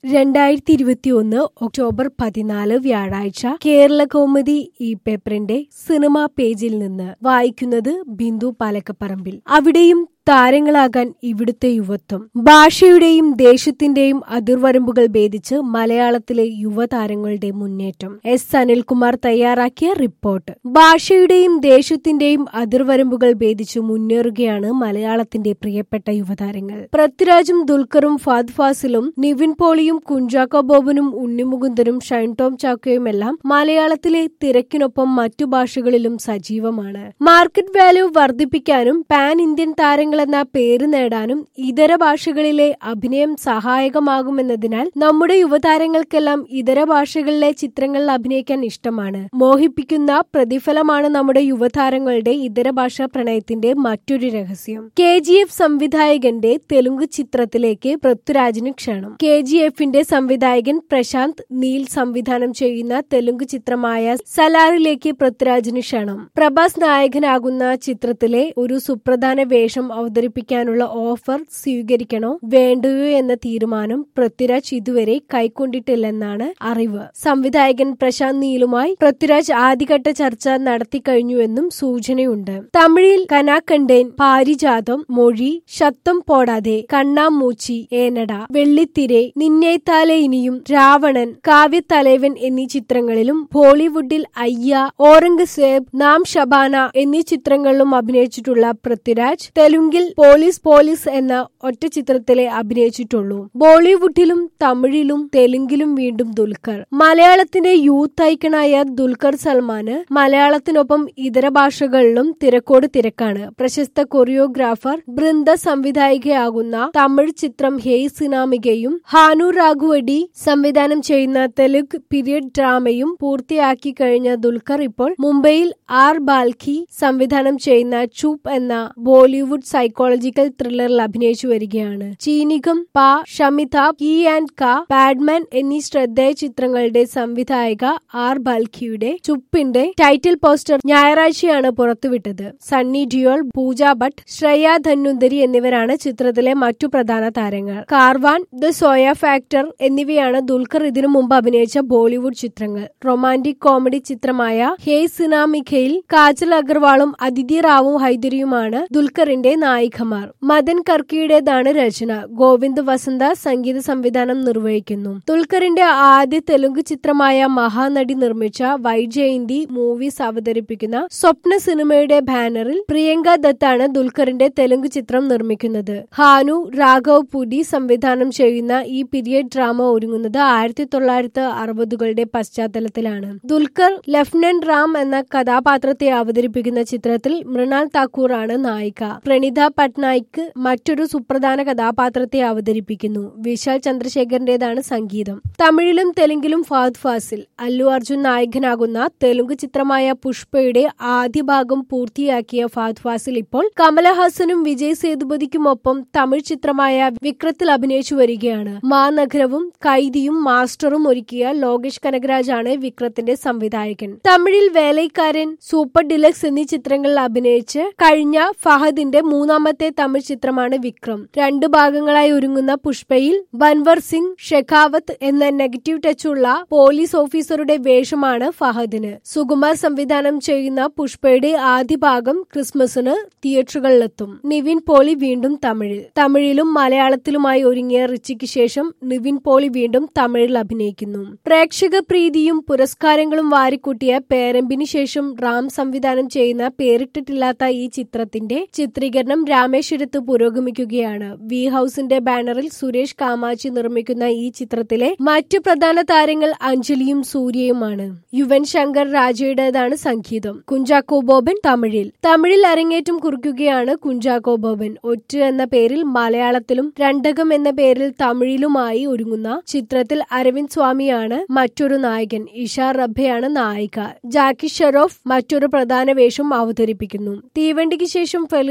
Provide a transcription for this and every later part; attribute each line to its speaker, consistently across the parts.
Speaker 1: രണ്ടായിരത്തി ഇരുപത്തിയൊന്ന് ഒക്ടോബർ പതിനാല് വ്യാഴാഴ്ച കേരള കൗമുദി ഈ പേപ്പറിന്റെ സിനിമാ പേജിൽ നിന്ന് വായിക്കുന്നത് ബിന്ദു പാലക്കപ്പറമ്പിൽ അവിടെയും താരങ്ങളാകാൻ ഇവിടുത്തെ യുവത്വം ഭാഷയുടെയും ദേശത്തിന്റെയും അതിർവരമ്പുകൾ ഭേദിച്ച് മലയാളത്തിലെ യുവതാരങ്ങളുടെ മുന്നേറ്റം എസ് അനിൽകുമാർ തയ്യാറാക്കിയ റിപ്പോർട്ട് ഭാഷയുടെയും ദേശത്തിന്റെയും അതിർവരമ്പുകൾ ഭേദിച്ച് മുന്നേറുകയാണ് മലയാളത്തിന്റെ പ്രിയപ്പെട്ട യുവതാരങ്ങൾ പൃഥ്വിരാജും ദുൽഖറും ഫാദ് ഫാസിലും നിവിൻ പോളിയും കുഞ്ചാക്കോ ബോബനും ഉണ്ണിമുകുന്ദനും ഷൈൻ ടോം ചാക്കോയുമെല്ലാം മലയാളത്തിലെ തിരക്കിനൊപ്പം മറ്റു ഭാഷകളിലും സജീവമാണ് മാർക്കറ്റ് വാല്യൂ വർദ്ധിപ്പിക്കാനും പാൻ ഇന്ത്യൻ താരങ്ങൾ എന്ന പേര് നേടാനും ഇതര ഭാഷകളിലെ അഭിനയം സഹായകമാകുമെന്നതിനാൽ നമ്മുടെ യുവതാരങ്ങൾക്കെല്ലാം ഇതര ഭാഷകളിലെ ചിത്രങ്ങളിൽ അഭിനയിക്കാൻ ഇഷ്ടമാണ് മോഹിപ്പിക്കുന്ന പ്രതിഫലമാണ് നമ്മുടെ യുവതാരങ്ങളുടെ ഇതര ഭാഷാ പ്രണയത്തിന്റെ മറ്റൊരു രഹസ്യം കെ ജി എഫ് സംവിധായകന്റെ തെലുങ്ക് ചിത്രത്തിലേക്ക് പൃഥ്വിരാജിന് ക്ഷണം കെ ജി എഫിന്റെ സംവിധായകൻ പ്രശാന്ത് നീൽ സംവിധാനം ചെയ്യുന്ന തെലുങ്ക് ചിത്രമായ സലാറിലേക്ക് പൃഥ്വിരാജിന് ക്ഷണം പ്രഭാസ് നായകനാകുന്ന ചിത്രത്തിലെ ഒരു സുപ്രധാന വേഷം അവതരിപ്പിക്കാനുള്ള ഓഫർ സ്വീകരിക്കണോ വേണ്ടയോ എന്ന തീരുമാനം പൃഥ്വിരാജ് ഇതുവരെ കൈക്കൊണ്ടിട്ടില്ലെന്നാണ് അറിവ് സംവിധായകൻ പ്രശാന്ത് നീലുമായി പൃഥ്വിരാജ് ആദ്യഘട്ട ചർച്ച നടത്തിക്കഴിഞ്ഞുവെന്നും സൂചനയുണ്ട് തമിഴിൽ കനാക്കണ്ടേൻ പാരിജാതം മൊഴി ശത്തം പോടാതെ കണ്ണാമൂച്ചി ഏനട വെള്ളിത്തിരെ നിന്നേത്താലെ ഇനിയും രാവണൻ കാവ്യത്തലൈവൻ എന്നീ ചിത്രങ്ങളിലും ബോളിവുഡിൽ അയ്യ ഓറംഗസേബ് നാം ഷബാന എന്നീ ചിത്രങ്ങളിലും അഭിനയിച്ചിട്ടുള്ള പൃഥ്വിരാജ് തെലുങ്കിൽ പോലീസ് പോലീസ് എന്ന ഒറ്റ ചിത്രത്തിലെ അഭിനയിച്ചിട്ടുള്ളൂ ബോളിവുഡിലും തമിഴിലും തെലുങ്കിലും വീണ്ടും ദുൽഖർ മലയാളത്തിന്റെ യൂത്ത് ഐക്കണായ ദുൽഖർ സൽമാന് മലയാളത്തിനൊപ്പം ഇതര ഭാഷകളിലും തിരക്കോട് തിരക്കാണ് പ്രശസ്ത കൊറിയോഗ്രാഫർ ബൃന്ദ സംവിധായികയാകുന്ന തമിഴ് ചിത്രം ഹേയ് സിനാമികയും ഹാനു രാഘുവടി സംവിധാനം ചെയ്യുന്ന തെലുഗ് പീരിയഡ് ഡ്രാമയും പൂർത്തിയാക്കി കഴിഞ്ഞ ദുൽഖർ ഇപ്പോൾ മുംബൈയിൽ ആർ ബാൽഖി സംവിധാനം ചെയ്യുന്ന ചൂപ്പ് എന്ന ബോളിവുഡ് സൈക്കോളജിക്കൽ ത്രില്ലറിൽ അഭിനയിച്ചു വരികയാണ് ചീനികം പ ഷമിതാബ് ഇ ആൻഡ് ക ബാഡ്മാൻ എന്നീ ശ്രദ്ധേയ ചിത്രങ്ങളുടെ സംവിധായക ആർ ബാൽഖിയുടെ ചുപ്പിന്റെ ടൈറ്റിൽ പോസ്റ്റർ ഞായറാഴ്ചയാണ് പുറത്തുവിട്ടത് സണ്ണി ഡിയോൾ പൂജ ഭട്ട് ശ്രേയ ധന്നുന്തരി എന്നിവരാണ് ചിത്രത്തിലെ മറ്റു പ്രധാന താരങ്ങൾ കാർവാൻ ദ സോയ ഫാക്ടർ എന്നിവയാണ് ദുൽഖർ ഇതിനു മുമ്പ് അഭിനയിച്ച ബോളിവുഡ് ചിത്രങ്ങൾ റൊമാന്റിക് കോമഡി ചിത്രമായ ഹേയ് സിനാമിഖയിൽ കാജൽ അഗർവാളും അതിഥി റാവു ഹൈദരിയുമാണ് ദുൽഖറിന്റെ നായികമാർ മദൻ കർക്കിയുടേതാണ് രചന ഗോവിന്ദ് വസന്ത സംഗീത സംവിധാനം നിർവഹിക്കുന്നു ദുൽഖറിന്റെ ആദ്യ തെലുങ്ക് ചിത്രമായ മഹാനടി നിർമ്മിച്ച വൈജയന്തി മൂവീസ് അവതരിപ്പിക്കുന്ന സ്വപ്ന സിനിമയുടെ ബാനറിൽ പ്രിയങ്ക ദത്താണ് ദുൽഖറിന്റെ തെലുങ്ക് ചിത്രം നിർമ്മിക്കുന്നത് ഹാനു രാഘവ് പുരി സംവിധാനം ചെയ്യുന്ന ഈ പീരിയഡ് ഡ്രാമ ഒരുങ്ങുന്നത് ആയിരത്തി തൊള്ളായിരത്തി അറുപതുകളുടെ പശ്ചാത്തലത്തിലാണ് ദുൽഖർ ലഫ്റ്റനന്റ് റാം എന്ന കഥാപാത്രത്തെ അവതരിപ്പിക്കുന്ന ചിത്രത്തിൽ മൃണാൽ താക്കൂർ ആണ് നായിക പ്രണിത പട്നായിക്ക് മറ്റൊരു സുപ്രധാന കഥാപാത്രത്തെ അവതരിപ്പിക്കുന്നു വിശാൽ ചന്ദ്രശേഖരന്റേതാണ് സംഗീതം തമിഴിലും തെലുങ്കിലും ഫാദ് ഫാസിൽ അല്ലു അർജുൻ നായകനാകുന്ന തെലുങ്ക് ചിത്രമായ പുഷ്പയുടെ ആദ്യ ഭാഗം പൂർത്തിയാക്കിയ ഫാദ് ഫാസിൽ ഇപ്പോൾ കമലഹാസനും വിജയ് സേതുപതിക്കുമൊപ്പം തമിഴ് ചിത്രമായ വിക്രത്തിൽ അഭിനയിച്ചു വരികയാണ് മാനഗരവും കൈദിയും മാസ്റ്ററും ഒരുക്കിയ ലോകേഷ് കനകരാജാണ് വിക്രത്തിന്റെ സംവിധായകൻ തമിഴിൽ വേലൈക്കാരൻ സൂപ്പർ ഡിലക്സ് എന്നീ ചിത്രങ്ങളിൽ അഭിനയിച്ച് കഴിഞ്ഞ ഫഹദിന്റെ മൂന്നാമത്തെ തമിഴ് ചിത്രമാണ് വിക്രം രണ്ടു ഭാഗങ്ങളായി ഒരുങ്ങുന്ന പുഷ്പയിൽ ബൻവർ സിംഗ് ഷെഖാവത്ത് എന്ന നെഗറ്റീവ് ടച്ചുള്ള പോലീസ് ഓഫീസറുടെ വേഷമാണ് ഫഹദിന് സുകുമാർ സംവിധാനം ചെയ്യുന്ന പുഷ്പയുടെ ആദ്യ ഭാഗം ക്രിസ്മസിന് തിയേറ്ററുകളിലെത്തും നിവിൻ പോളി വീണ്ടും തമിഴിൽ തമിഴിലും മലയാളത്തിലുമായി ഒരുങ്ങിയ റിച്ചിക്ക് ശേഷം നിവിൻ പോളി വീണ്ടും തമിഴിൽ അഭിനയിക്കുന്നു പ്രേക്ഷക പ്രീതിയും പുരസ്കാരങ്ങളും വാരിക്കൂട്ടിയ പേരമ്പിന് ശേഷം റാം സംവിധാനം ചെയ്യുന്ന പേരിട്ടിട്ടില്ലാത്ത ഈ ചിത്രത്തിന്റെ ചിത്രീകരണം രാമേശ്വരത്ത് പുരോഗമിക്കുകയാണ് വി ഹൌസിന്റെ ബാനറിൽ സുരേഷ് കാമാച്ചി നിർമ്മിക്കുന്ന ഈ ചിത്രത്തിലെ മറ്റു പ്രധാന താരങ്ങൾ അഞ്ജലിയും സൂര്യയുമാണ് യുവൻ ശങ്കർ രാജയുടേതാണ് സംഗീതം കുഞ്ചാക്കോ ബോബൻ തമിഴിൽ തമിഴിൽ അരങ്ങേറ്റം കുറിക്കുകയാണ് കുഞ്ചാക്കോ ബോബൻ ഒറ്റ എന്ന പേരിൽ മലയാളത്തിലും രണ്ടകം എന്ന പേരിൽ തമിഴിലുമായി ഒരുങ്ങുന്ന ചിത്രത്തിൽ അരവിന്ദ് സ്വാമിയാണ് മറ്റൊരു നായകൻ ഇഷ റബ്ബയാണ് നായിക ജാക്കി ഷെറോഫ് മറ്റൊരു പ്രധാന വേഷം അവതരിപ്പിക്കുന്നു തീവണ്ടിക്ക് ശേഷം ഫെലിനി ടി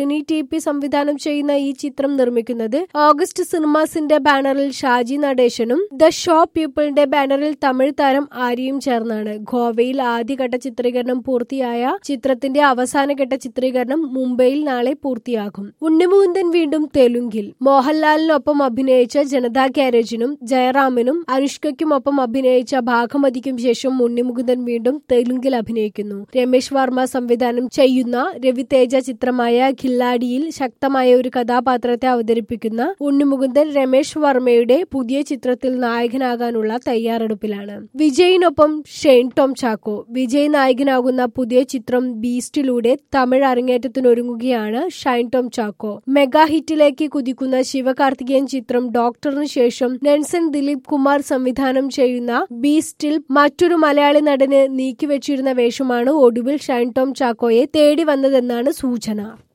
Speaker 1: പി സംവിധാനം ചെയ്യുന്ന ഈ ചിത്രം നിർമ്മിക്കുന്നത് ഓഗസ്റ്റ് സിനിമാസിന്റെ ബാനറിൽ ഷാജി നടേശനും ദ ഷോ പീപ്പിളിന്റെ ബാനറിൽ തമിഴ് താരം ആര്യയും ചേർന്നാണ് ഗോവയിൽ ആദ്യഘട്ട ചിത്രീകരണം പൂർത്തിയായ ചിത്രത്തിന്റെ അവസാനഘട്ട ചിത്രീകരണം മുംബൈയിൽ നാളെ പൂർത്തിയാകും ഉണ്ണിമുകുന്ദൻ വീണ്ടും തെലുങ്കിൽ മോഹൻലാലിനൊപ്പം അഭിനയിച്ച ജനതാ ഗ്യാരേജിനും ജയറാമിനും അനുഷ്കയ്ക്കുമൊപ്പം അഭിനയിച്ച ഭാഗമതിക്കും ശേഷം ഉണ്ണിമുകുന്ദൻ വീണ്ടും തെലുങ്കിൽ അഭിനയിക്കുന്നു രമേശ് വർമ്മ സംവിധാനം ചെയ്യുന്ന രവിതേജ ചിത്രമായ ഖില്ലാഡിയിൽ ശക്തമായ ഒരു കഥാപാത്രത്തെ അവതരിപ്പിക്കുന്ന ഉണ്ണിമുകുന്ദൻ രമേശ് വർമ്മയുടെ പുതിയ ചിത്രത്തിൽ നായകനാകാനുള്ള തയ്യാറെടുപ്പിലാണ് വിജയിനൊപ്പം ഷെയ്ൻ ടോം ചാക്കോ വിജയ് നായകനാകുന്ന പുതിയ ചിത്രം ബീസ്റ്റിലൂടെ തമിഴ് അരങ്ങേറ്റത്തിനൊരുങ്ങുകയാണ് ഷൈൻ ടോം ചാക്കോ മെഗാ ഹിറ്റിലേക്ക് കുതിക്കുന്ന ശിവകാർത്തികേയൻ ചിത്രം ഡോക്ടറിന് ശേഷം നെൻസൺ ദിലീപ് കുമാർ സംവിധാനം ചെയ്യുന്ന ബീസ്റ്റിൽ മറ്റൊരു മലയാളി നടന് നീക്കിവെച്ചിരുന്ന വേഷമാണ് ഒടുവിൽ ഷൈൻ ടോം ചാക്കോയെ തേടി വന്നതെന്നാണ് സൂചന